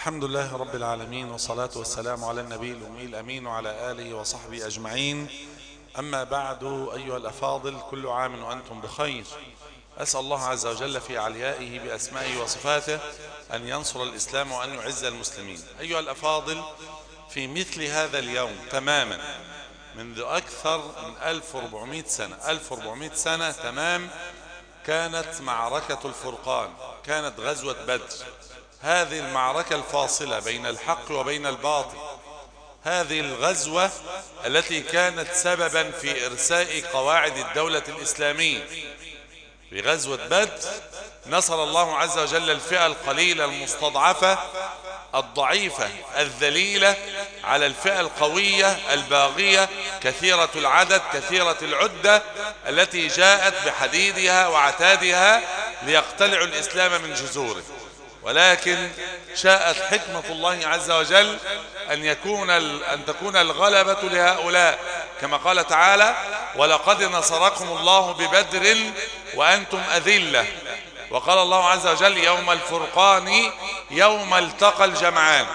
الحمد لله رب العالمين والصلاة والسلام على النبي الأمي الأمين وعلى آله وصحبه أجمعين أما بعد أيها الأفاضل كل عام وأنتم بخير أسأل الله عز وجل في عليائه بأسمائه وصفاته أن ينصر الإسلام وأن يعز المسلمين أيها الأفاضل في مثل هذا اليوم تماما منذ أكثر من 1400 سنة 1400 سنة تمام كانت معركة الفرقان كانت غزوة بدر هذه المعركة الفاصلة بين الحق وبين الباطل هذه الغزوة التي كانت سببا في إرساء قواعد الدولة الإسلامية في غزوة بدر نصر الله عز وجل الفئة القليلة المستضعفة الضعيفة الذليلة على الفئة القوية الباغية كثيرة العدد كثيرة العدة التي جاءت بحديدها وعتادها ليقتلعوا الإسلام من جذوره ولكن شاءت حكمة الله عز وجل أن يكون أن تكون الغلبة لهؤلاء كما قال تعالى ولقد نصركم الله ببدر وأنتم أذلة وقال الله عز وجل يوم الفرقان يوم التقى الجمعان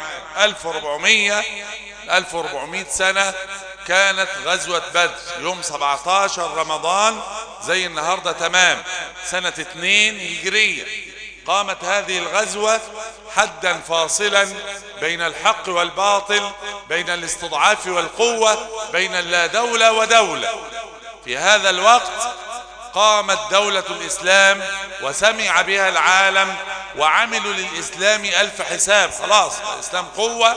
1400 1400 سنة كانت غزوة بدر يوم 17 رمضان زي النهاردة تمام سنة 2 هجرية قامت هذه الغزوة حدا فاصلا بين الحق والباطل بين الاستضعاف والقوة بين لا دولة ودولة في هذا الوقت قامت دولة الإسلام وسمع بها العالم وعملوا للإسلام ألف حساب خلاص الإسلام قوة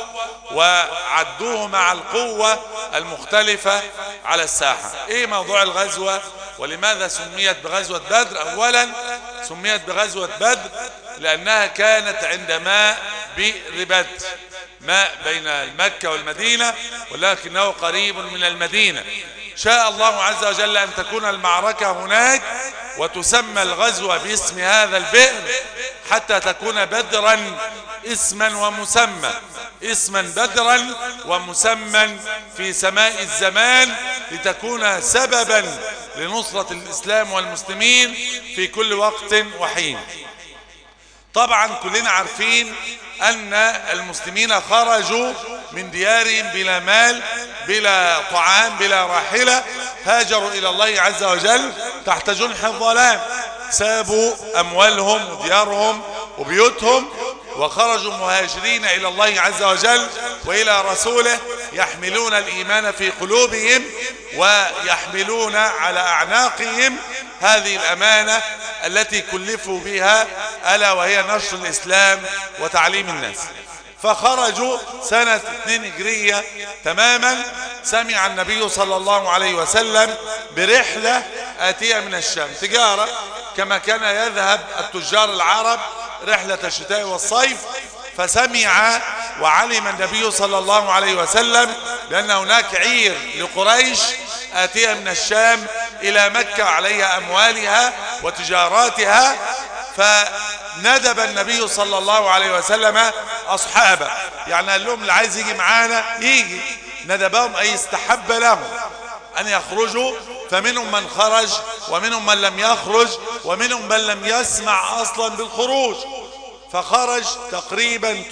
وعدوه مع القوة المختلفة على الساحة إيه موضوع الغزوة ولماذا سميت بغزوة بدر أولا سميت بغزوة بدر لأنها كانت عند ماء بئر بدر ماء بين مكة والمدينة ولكنه قريب من المدينة شاء الله عز وجل أن تكون المعركة هناك وتسمى الغزوة باسم هذا البئر حتى تكون بدرا اسما ومسمى اسما بدرا ومسمى في سماء الزمان لتكون سببا لنصرة الإسلام والمسلمين في كل وقت وحين طبعا كلنا عارفين أن المسلمين خرجوا من ديارهم بلا مال بلا طعام بلا راحلة هاجروا إلى الله عز وجل تحت جنح الظلام سابوا أموالهم وديارهم وبيوتهم وخرجوا مهاجرين إلى الله عز وجل وإلى رسوله يحملون الإيمان في قلوبهم ويحملون على أعناقهم هذه الأمانة التي كلفوا بها ألا وهي نشر الإسلام وتعليم الناس فخرجوا سنة 2 هجرية تماما سمع النبي صلى الله عليه وسلم برحلة آتية من الشام تجارة كما كان يذهب التجار العرب رحلة الشتاء والصيف فسمع وعلم النبي صلى الله عليه وسلم بأن هناك عير لقريش آتية من الشام إلى مكة عليها أموالها وتجاراتها فندب النبي صلى الله عليه وسلم أصحابه يعني قال لهم اللي عايز يجي معانا يجي ندبهم أي استحب لهم أن يخرجوا فمنهم من خرج ومنهم من لم يخرج ومنهم من لم يسمع أصلا بالخروج فخرج تقريبا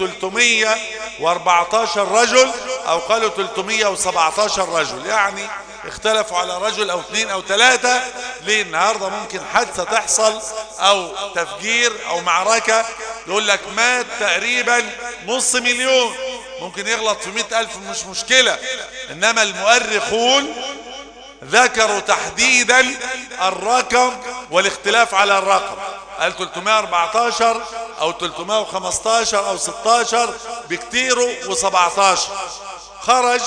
314 رجل أو قالوا 317 رجل يعني اختلفوا على رجل او اثنين او ثلاثة ليه النهاردة ممكن حادثة تحصل او تفجير او معركة يقول لك مات تقريبا نص مليون ممكن يغلط في مئة الف مش مشكلة انما المؤرخون ذكروا تحديدا الرقم والاختلاف على الرقم قال 314 او 315 او 16 بكتيره و17 خرج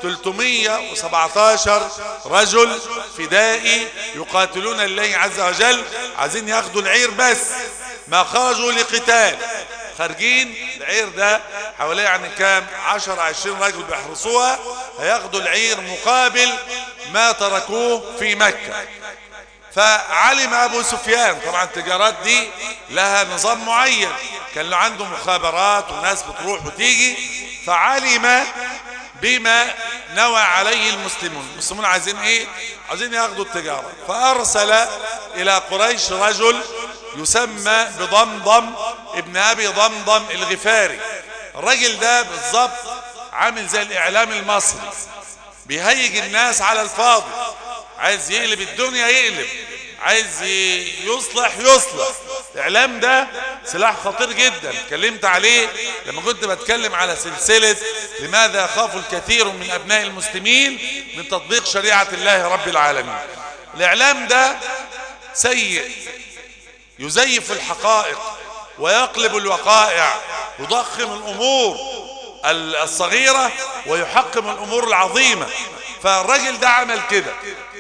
317 رجل فدائي يقاتلون الله عز وجل عايزين ياخدوا العير بس ما خرجوا لقتال خارجين العير ده حوالي يعني كام 10 20 رجل بيحرسوها هياخدوا العير مقابل ما تركوه في مكة فعلم ابو سفيان طبعا التجارات دي لها نظام معين كان له عنده مخابرات وناس بتروح وتيجي فعلم بما نوى عليه المسلمون المسلمون عايزين ايه عايزين ياخدوا التجارة فارسل الى قريش رجل يسمى بضمضم ابن ابي ضمضم الغفاري الراجل ده بالظبط عامل زي الاعلام المصري بيهيج الناس على الفاضي عايز يقلب الدنيا يقلب عايز يصلح يصلح الاعلام ده سلاح خطير جدا اتكلمت عليه لما كنت بتكلم على سلسلة لماذا يخاف الكثير من ابناء المسلمين من تطبيق شريعة الله رب العالمين الاعلام ده سيء يزيف الحقائق ويقلب الوقائع يضخم الامور الصغيرة ويحقم الامور العظيمة فالرجل ده عمل كده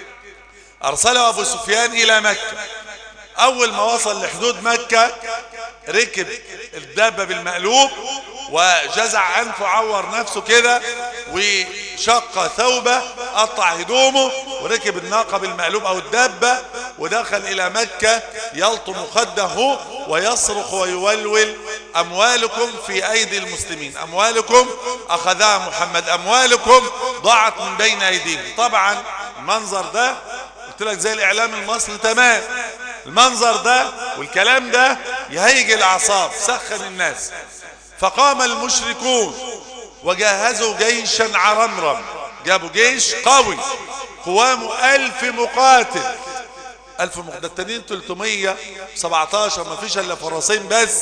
ارسله ابو سفيان الى مكة اول ما وصل لحدود مكة ركب الدابة بالمقلوب وجزع انفه عور نفسه كده وشق ثوبه قطع هدومه وركب الناقة بالمقلوب او الدابة ودخل الى مكة يلطم خده ويصرخ ويولول اموالكم في ايدي المسلمين اموالكم اخذها محمد اموالكم ضاعت من بين ايديهم طبعا المنظر ده قلت لك زي الاعلام المصري تمام المنظر ده والكلام ده يهيج الاعصاب سخن الناس فقام المشركون وجهزوا جيشا عرمرم جابوا جيش قوي قوامه الف مقاتل الف مقاتلين 317 ما فيش الا فرسين بس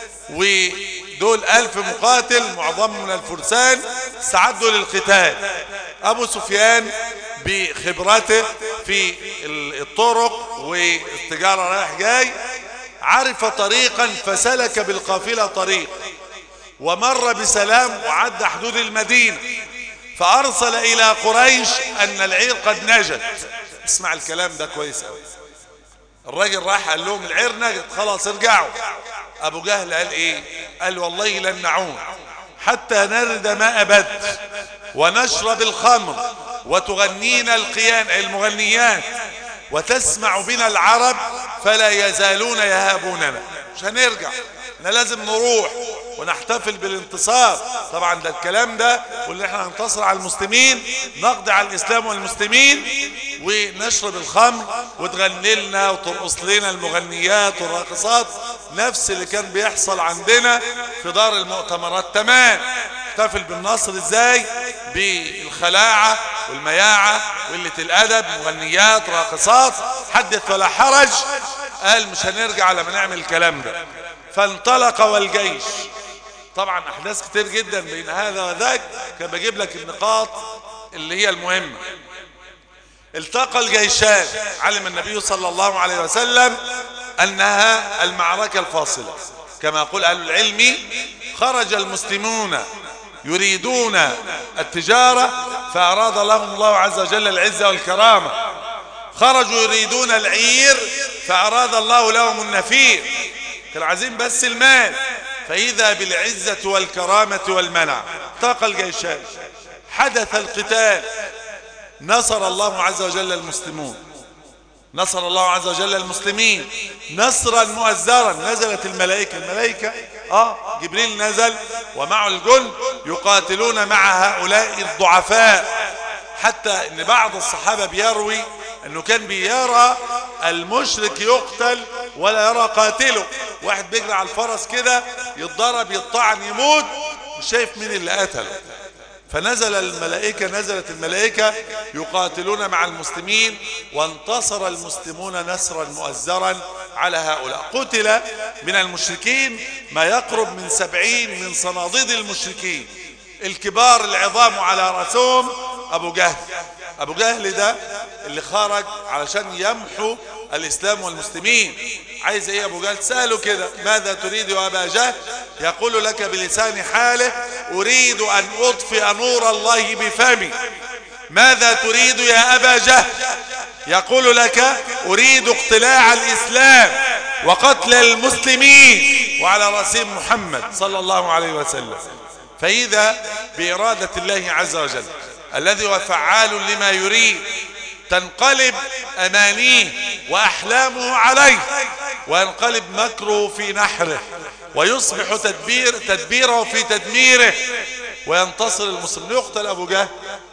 ودول الف مقاتل معظمهم من الفرسان استعدوا للقتال ابو سفيان بخبرته في الطرق والتجارة رايح جاي عرف طريقا فسلك بالقافلة طريق ومر بسلام وعد حدود المدينة فأرسل إلى قريش أن العير قد نجت اسمع الكلام ده كويس قوي الراجل راح قال لهم العير نجت خلاص ارجعوا أبو جهل قال إيه قال والله لن نعود حتى نرد ماء بدر ونشرب الخمر وتغنينا القيان المغنيات وتسمع بنا العرب فلا يزالون يهابوننا مش هنرجع احنا لازم نروح ونحتفل بالانتصار طبعا ده الكلام ده واللي احنا هننتصر على المسلمين نقضي على الاسلام والمسلمين ونشرب الخمر وتغني لنا وترقص لنا المغنيات والراقصات نفس اللي كان بيحصل عندنا في دار المؤتمرات تمام احتفل بالنصر ازاي بالخلاعة والمياعة وقلة الادب مغنيات راقصات حدث ولا حرج قال مش هنرجع لما نعمل الكلام ده فانطلق والجيش طبعا احداث كتير جدا بين هذا وذاك كان بجيب لك النقاط اللي هي المهمة التقى الجيشان علم النبي صلى الله عليه وسلم انها المعركة الفاصلة كما يقول اهل العلم خرج المسلمون يريدون التجارة فأراد لهم الله عز وجل العزة والكرامة خرجوا يريدون العير فأراد الله لهم النفير كانوا عايزين بس المال فإذا بالعزة والكرامة والمنع التقى الجيشان حدث القتال نصر الله عز وجل المسلمون نصر الله عز وجل المسلمين نصرا مؤزرا نزلت الملائكة الملائكة اه جبريل نزل ومعه الجند يقاتلون مع هؤلاء الضعفاء حتى ان بعض الصحابة بيروي انه كان بيرى المشرك يقتل ولا يرى قاتله واحد بيجري على الفرس كده يتضرب يطعن يموت مش شايف مين اللي قتله فنزل الملائكة نزلت الملائكة يقاتلون مع المسلمين وانتصر المسلمون نصرا مؤزرا على هؤلاء قتل من المشركين ما يقرب من سبعين من صناديد المشركين الكبار العظام على رأسهم أبو جهل أبو جهل ده اللي خرج علشان يمحو الإسلام والمسلمين عايز ايه ابو جهل سأله كده ماذا تريد يا ابا جهل يقول لك بلسان حاله اريد ان اطفئ نور الله بفمي ماذا تريد يا ابا جهل يقول لك اريد اقتلاع الاسلام وقتل المسلمين وعلى رأسهم محمد صلى الله عليه وسلم فاذا بارادة الله عز وجل الذي هو فعال لما يريد تنقلب امانيه واحلامه عليه وينقلب مكره في نحره ويصبح تدبير تدبيره في تدميره وينتصر المسلم يقتل ابو جهل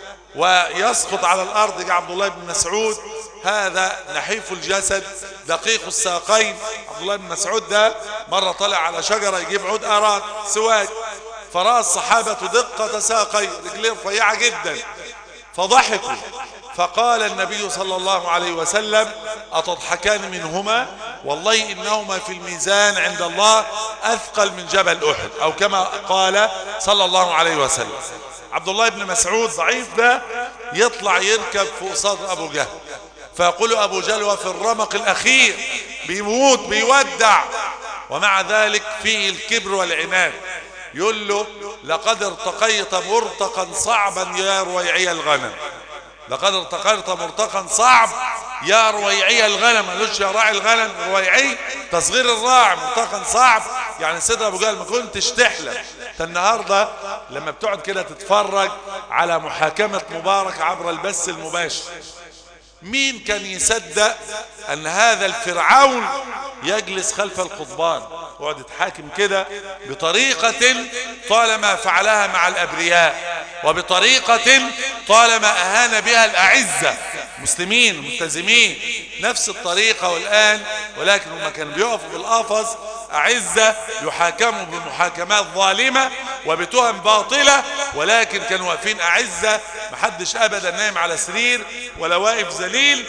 ويسقط على الارض يجي عبد الله بن مسعود هذا نحيف الجسد دقيق الساقين عبد الله بن مسعود ده مرة طلع على شجرة يجيب عود أراد سواك فرأى الصحابة دقة ساقي رجليه رفيعة جدا فضحكوا فقال النبي صلى الله عليه وسلم أتضحكان منهما والله إنهما في الميزان عند الله أثقل من جبل أحد أو كما قال صلى الله عليه وسلم عبد الله بن مسعود ضعيف ده يطلع يركب فوق صدر أبو جهل فيقول أبو جهل في الرمق الأخير بيموت بيودع ومع ذلك فيه الكبر والعناد يقول له لقد ارتقيت مرتقا صعبا يا رويعي الغنم لقد ارتقيت مرتقا صعب يا رويعي الغنم قالوش يا راعي الغنم رويعي تصغير الراعي مرتقا صعب يعني سيدنا ابو جهل ما كنتش تحلم انت النهارده لما بتقعد كده تتفرج على محاكمه مبارك عبر البث المباشر مين كان يصدق ان هذا الفرعون يجلس خلف القضبان وقعد يتحاكم كده بطريقة طالما فعلها مع الابرياء وبطريقة طالما اهان بها الاعزة مسلمين ملتزمين نفس الطريقة والان ولكن هم كانوا بيقفوا في القفص أعزة يحاكموا بمحاكمات ظالمة وبتهم باطلة ولكن كانوا واقفين أعزة محدش أبدا نايم على سرير ولا واقف ذليل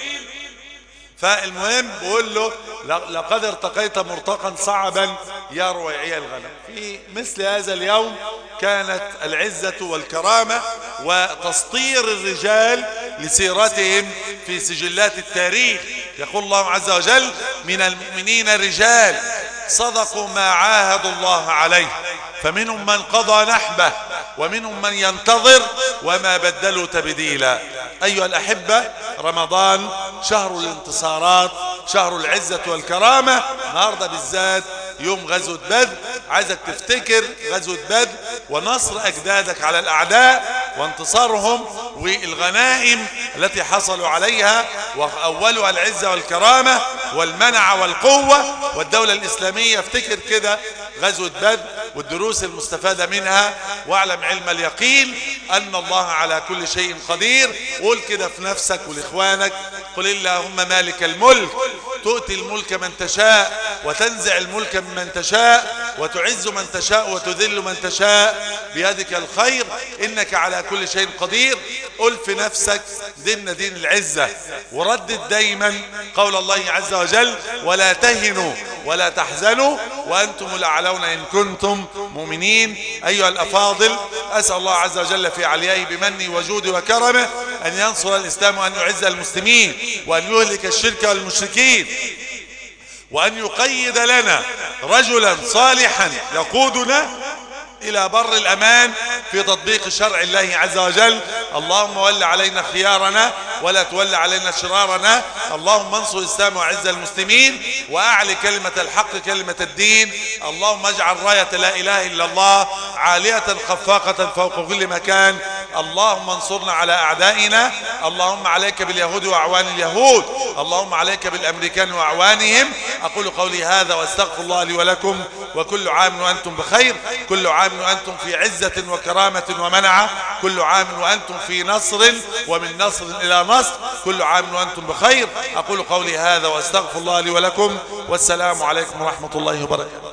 فالمهم بقول له لقد ارتقيت مرتقا صعبا يا رويعي الغنم في مثل هذا اليوم كانت العزة والكرامة وتسطير الرجال لسيرتهم في سجلات التاريخ يقول الله عز وجل من المؤمنين رجال صدقوا ما عاهدوا الله عليه فمنهم من قضى نحبه ومنهم من ينتظر وما بدلوا تبديلا أيها الأحبة رمضان شهر الانتصارات شهر العزة والكرامة النهاردة بالذات يوم غزوة بدر عايزك تفتكر غزوة بدر ونصر أجدادك على الأعداء وانتصارهم والغنائم التي حصلوا عليها وأولها العزة والكرامة والمنع والقوة والدولة الإسلامية افتكر كده غزوة بدر والدروس المستفادة منها واعلم علم اليقين أن الله على كل شيء قدير قول كده في نفسك ولإخوانك قل اللهم مالك الملك تؤتي الملك من تشاء وتنزع الملك ممن تشاء وتعز من تشاء وتذل من تشاء بيدك الخير إنك على كل شيء قدير قل في نفسك دين دين العزة وردد دايما قول الله عز وجل ولا تهنوا ولا تحزنوا وأنتم الأعلون إن كنتم مؤمنين أيها الأفاضل أسأل الله عز وجل في عليائه بمنه وجوده وكرمه أن ينصر الإسلام وأن يعز المسلمين وأن يهلك الشرك والمشركين وأن يقيد لنا رجلا صالحا يقودنا إلى بر الأمان في تطبيق شرع الله عز وجل اللهم ول علينا خيارنا ولا تول علينا شرارنا اللهم انصر الإسلام وعز المسلمين وأعلي كلمة الحق كلمة الدين اللهم اجعل راية لا إله إلا الله عالية خفاقة فوق كل مكان اللهم انصرنا على أعدائنا اللهم عليك باليهود وأعوان اليهود اللهم عليك بالأمريكان وأعوانهم أقول قولي هذا واستغفر الله لي ولكم وكل عام وأنتم بخير كل عام وأنتم في عزة وكرامة ومنعة كل عام وأنتم في نصر ومن نصر إلى نصر كل عام وأنتم بخير أقول قولي هذا واستغفر الله لي ولكم والسلام عليكم ورحمة الله وبركاته